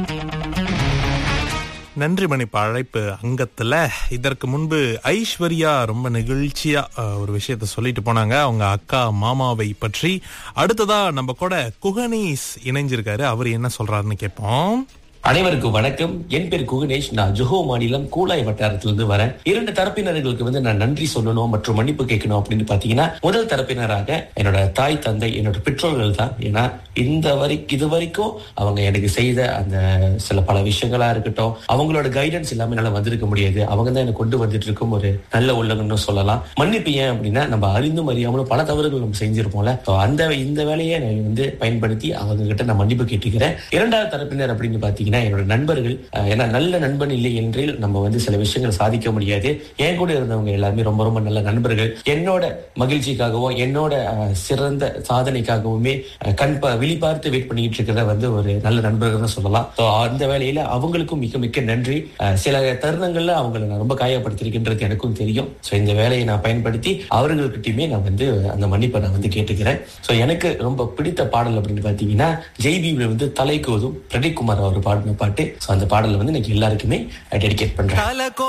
நன்றி மணிப்பா அழைப்பு அங்கத்துல இதற்கு முன்பு ஐஸ்வர்யா ரொம்ப நெகிழ்ச்சியா அஹ், ஒரு விஷயத்த சொல்லிட்டு போனாங்க அவங்க அக்கா மாமாவை பற்றி அடுத்ததா நம்ம கூட குகனீஸ் இணைஞ்சிருக்காரு அவர் என்ன சொல்றாருன்னு கேட்போம் அனைவருக்கும் வணக்கம் என் பேர் குகணேஷ் நான் ஜொஹோ மாநிலம் கூலாய் வட்டாரத்திலிருந்து வரேன் இரண்டு தரப்பினர்களுக்கு வந்து நான் நன்றி சொல்லணும் மற்றும் மன்னிப்பு கேட்கணும் அப்படின்னு பாத்தீங்கன்னா முதல் தரப்பினராக என்னோட தாய் தந்தை என்னோட பெற்றோர்கள் தான் ஏன்னா இந்த வரை இது வரைக்கும் அவங்க எனக்கு செய்த அந்த சில பல விஷயங்களா இருக்கட்டும் அவங்களோட கைடன்ஸ் எல்லாமே என்னால வந்திருக்க முடியாது அவங்க தான் எனக்கு கொண்டு வந்துட்டு இருக்கும் ஒரு நல்ல உள்ளங்கன்னு சொல்லலாம் மன்னிப்பு ஏன் அப்படின்னா நம்ம அறிந்தும் அறியாமலும் பல தவறுகள் நம்ம செஞ்சிருப்போம்ல So அந்த இந்த வேலையை நான் வந்து பயன்படுத்தி அவங்க கிட்ட நான் மன்னிப்பு கேட்டுக்கிறேன் இரண்டாவது தரப்பினர் அப்படின்னு பாத்தீங்கன்னா என்னோட நண்பர்கள் அஹ், ஏன்னா நல்ல நண்பன் இல்லை என்றில் நம்ம வந்து சில விஷயங்கள் சாதிக்க முடியாது என் கூட இருந்தவங்க எல்லாருமே ரொம்ப ரொம்ப நல்ல நண்பர்கள் என்னோட மகிழ்ச்சிக்காகவும் என்னோட அஹ், சிறந்த சாதனைக்காகவுமே அஹ், கண் பா- விழி பார்த்து வெயிட் பண்ணிட்டு இருக்கிறத வந்து ஒரு நல்ல நண்பர்கள் தான் சொல்லலாம் So அந்த வேலையில அவங்களுக்கும் மிக மிக்க நன்றி அஹ், சில தருணங்கள்ல அவங்களை நான் ரொம்ப காயப்படுத்திருக்கின்றது எனக்கும் தெரியும் ஸோ இந்த வேலையை நான் பயன்படுத்தி அவர்கள்கிட்டயுமே நான் வந்து அந்த மன்னிப்பை நான் வந்து கேட்டுக்கிறேன் ஸோ எனக்கு ரொம்ப பிடித்த பாடல் அப்படின்னு பார்த்தீங்கன்னா ஜெய்பீம்ல வந்து தலைக்கோதும் பிரதீப் குமார் அவர் பாடின பாட்டு ஸோ அந்த பாடலை வந்து எனக்கு எல்லாருக்குமே டெடிகேட் பண்றேன்